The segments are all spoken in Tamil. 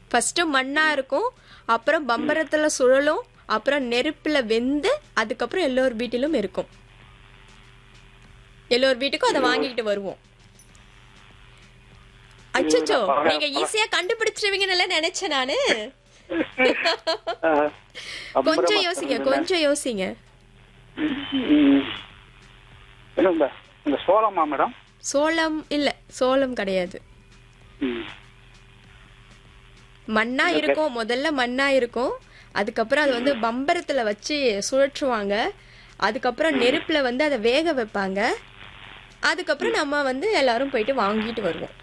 ஃபர்ஸ்ட் மண்ணா இருக்கும் அப்புறம் பம்பரத்துல சுழலும் அப்புறம் நெருப்புல வெந்து அதுக்கப்புறம் எல்லோர் வீட்டிலும் இருக்கும் எல்லோர் வீட்டுக்கும் அதை வாங்கிக்கிட்டு வருவோம் அச்சச்சோ நீங்க ஈஸியா கண்டுபிடிச்சிருவீங்கன்னு நினைச்சேன் நானு ஆஹ், அப்புறமா கொஞ்சம் யோசிங்க சொல்லுங்க. கொஞ்சம் யோசிங்க ம். என்ன இந்த இந்த சோளமா மேடம் சோளம் இல்ல சோளம் கிடையாது ம். மண்ணா இருக்கும் முதல்ல மண்ணா இருக்கும் அதுக்கப்புறம் அது வந்து பம்பரத்துல வச்சு சுழற்றுவாங்க அதுக்கப்புறம் நெருப்புல வந்து அதை வேக வைப்பாங்க அதுக்கப்புறம் நம்ம வந்து எல்லாரும் போயிட்டு வாங்கிட்டு வருவோம்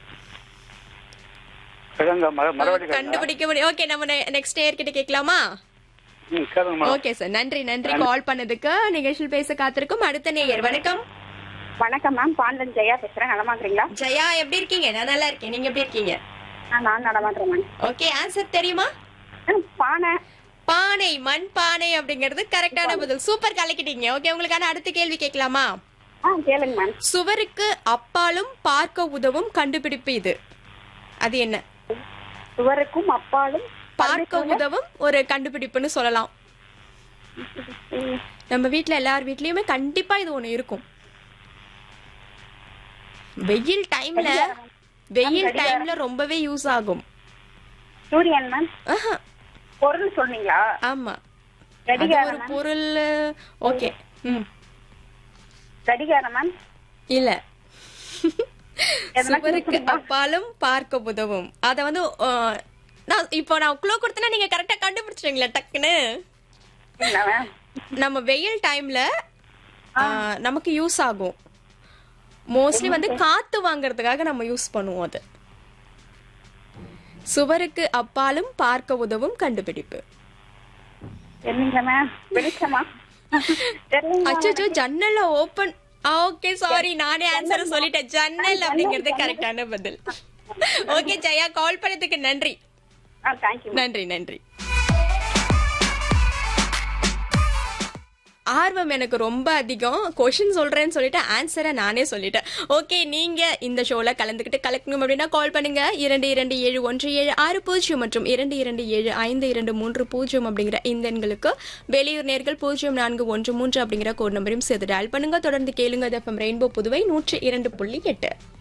கிழங்க மர மரவள்ளி கிழங்கா? கண்டுபிடிக்க முடியும் ஓகே நம்ம நெக்ஸ்ட் இயர் கிட்ட கேட்கலாமா ம் கேளுங்க மேடம் ஓகே சார் நன்றி நன்றி கால் பண்ணதுக்கு நிகழ்ச்சியில் பேச காத்திருக்கும் அடுத்த நேயர் வணக்கம் வணக்கம் மேம் பாண்டன் ஜெயா பேசுறேன் நடமாக்குறீங்களா ஜெயா எப்படி இருக்கீங்க நான் நல்லா இருக்கேன் நீங்க எப்படி இருக்கீங்க ஆ, நான் நடமாக்குறேன் மேம் ஓகே ஆன்சர் தெரியுமா ஆ, பானை பானை மண் பானை அப்படிங்கிறது கரெக்டான பதில் சூப்பர் கலக்கிட்டீங்க ஓகே உங்களுக்கான அடுத்த கேள்வி கேட்கலாமா ஆ கேளுங்க மேம் சுவருக்கு அப்பாலும் பார்க்க உதவும் கண்டுபிடிப்பு இது அது என்ன சுவருக்கும் அப்பாலும் பார்க்க உதவும் ஒரு கண்டுபிடிப்புன்னு சொல்லலாம் ம், நம்ம வீட்ல எல்லார் வீட்லயுமே கண்டிப்பா இது ஒண்ணு இருக்கும் வெயில் டைம்ல வெயில் டைம்ல ரொம்பவே யூஸ் ஆகும் சூரியன் மேம் ஆஹா, பொருள் சொன்னீங்களா ஆமா அது ஒரு கடிகாரம் மேம் பொருள் ஓகே ம் கடிகாரம் மேம் இல்ல எதனா சுவருக்கு அப்பாலும் பார்க்க உதவும் அத வந்து அஹ், நான் இப்போ நான் க்ளோ கொடுத்தேன்னா நீங்க கரெக்டா கண்டுபிடிச்சிருங்களா டக்குன்னு இல்ல மேம் நம்ம வெயில் டைம்ல நமக்கு யூஸ் ஆகும் மோஸ்ட்லி வந்து காத்து வாங்குறதுக்காக நம்ம யூஸ் பண்ணுவோம் அது சுவருக்கு அப்பாலும் பார்க்க உதவும் கண்டுபிடிப்பு என்னங்க மேம் வெளிச்சமா தெரியல அச்சோ ஜன்னல்ல ஓபன் ஓகே சாரி நானே ஆன்சர் சொல்லிட்டேன் ஜன்னல் அப்படிங்கிறது கரெக்டான பதில் ஓகே ஜெயா கால் பண்ணதுக்கு நன்றி ஆ தேங்க்யூ நன்றி நன்றி ஆர்வம் எனக்கு ரொம்ப அதிகம் கொஷின் சொல்றேன்னு சொல்லிட்டு ஆன்சரை நானே சொல்லிட்டேன் ஓகே நீங்க இந்த ஷோல கலந்துக்கிட்டு கலக்கணும் அப்படின்னா கால் பண்ணுங்க இரண்டு இரண்டு ஏழு ஒன்று ஏழு ஆறு பூஜ்ஜியம் மற்றும் இரண்டு இரண்டு ஏழு ஐந்து இரண்டு மூன்று பூஜ்ஜியம் அப்படிங்கிற இந்த எண்களுக்கு வெளியூர் நேர்கள் பூஜ்ஜியம் நான்கு ஒன்று மூன்று அப்படிங்கிற கோட் நம்பரையும் சேர்த்து டயல் பண்ணுங்க தொடர்ந்து கேளுங்க எஃப்எம் ரெயின்போ புதுவை நூற்றி இரண்டு புள்ளி எட்டு